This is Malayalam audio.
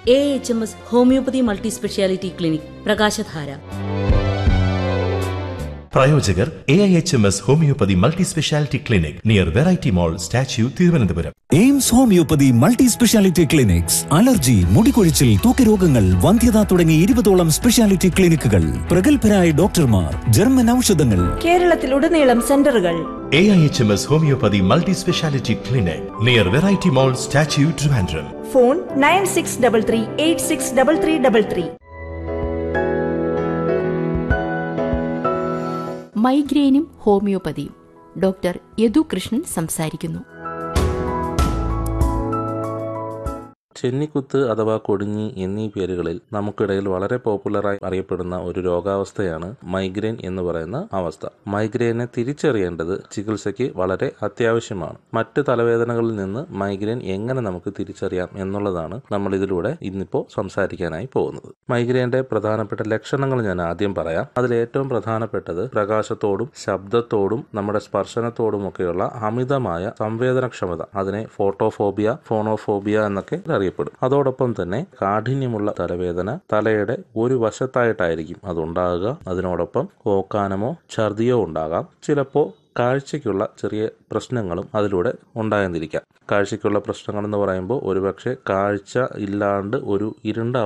A H M S homeopathy multi speciality clinic പ്രകാശധാര പ്രായോജകർ A I H M S homeopathy multi speciality clinic near variety mall statue Thiruvananthapuram AIMS homeopathy multi speciality clinics allergy മുടികൊഴിച്ചിൽ ത്വക്കരോഗങ്ങൾ വന്ധ്യത തുടങ്ങി ഇരുപതോളം സ്പെഷ്യാലിറ്റി ക്ലിനിക്കുകൾ പ്രഗത്ഭരായ ഡോക്ടർമാർ ജർമ്മൻ ഔഷധങ്ങൾ കേരളത്തിലുടനീളം സെന്ററുകൾ A I H M S homeopathy multi speciality clinic near variety mall statue Trivandrum phone nine six double three eight six double three double three മൈഗ്രെയിനും ഹോമിയോപ്പതിയും ഡോക്ടർ യദു കൃഷ്ണൻ സംസാരിക്കുന്നു ചെന്നിക്കുത്ത് അഥവാ കൊടിഞ്ഞി എന്നീ പേരുകളിൽ നമുക്കിടയിൽ വളരെ പോപ്പുലറായി അറിയപ്പെടുന്ന ഒരു രോഗാവസ്ഥയാണ് മൈഗ്രെയിൻ എന്ന് പറയുന്ന അവസ്ഥ മൈഗ്രെയിനെ തിരിച്ചറിയേണ്ടത് ചികിത്സയ്ക്ക് വളരെ അത്യാവശ്യമാണ് മറ്റ് തലവേദനകളിൽ നിന്ന് മൈഗ്രെയിൻ എങ്ങനെ നമുക്ക് തിരിച്ചറിയാം എന്നുള്ളതാണ് നമ്മൾ ഇതിലൂടെ ഇന്നിപ്പോൾ സംസാരിക്കാനായി പോകുന്നത് മൈഗ്രെയിന്റെ പ്രധാനപ്പെട്ട ലക്ഷണങ്ങൾ ഞാൻ ആദ്യം പറയാം അതിൽ ഏറ്റവും പ്രധാനപ്പെട്ടത് പ്രകാശത്തോടും ശബ്ദത്തോടും നമ്മുടെ സ്പർശനത്തോടുമൊക്കെയുള്ള അമിതമായ സംവേദനക്ഷമത അതിനെ ഫോട്ടോഫോബിയ ഫോണോഫോബിയ എന്നൊക്കെ അറിയപ്പെടും അതോടൊപ്പം തന്നെ കാഠിന്യമുള്ള തലവേദന തലയുടെ ഒരു വശത്തായിട്ടായിരിക്കും അതുണ്ടാകുക അതിനോടൊപ്പം ഓക്കാനമോ ഛർദിയോ ഉണ്ടാകാം ചിലപ്പോൾ കാഴ്ചയ്ക്കുള്ള ചെറിയ പ്രശ്നങ്ങളും അതിലൂടെ ഉണ്ടായെന്നിരിക്കാം കാഴ്ചയ്ക്കുള്ള പ്രശ്നങ്ങൾ എന്ന് പറയുമ്പോൾ ഒരുപക്ഷെ കാഴ്ച ഇല്ലാണ്ട് ഒരു ഇരുണ്ട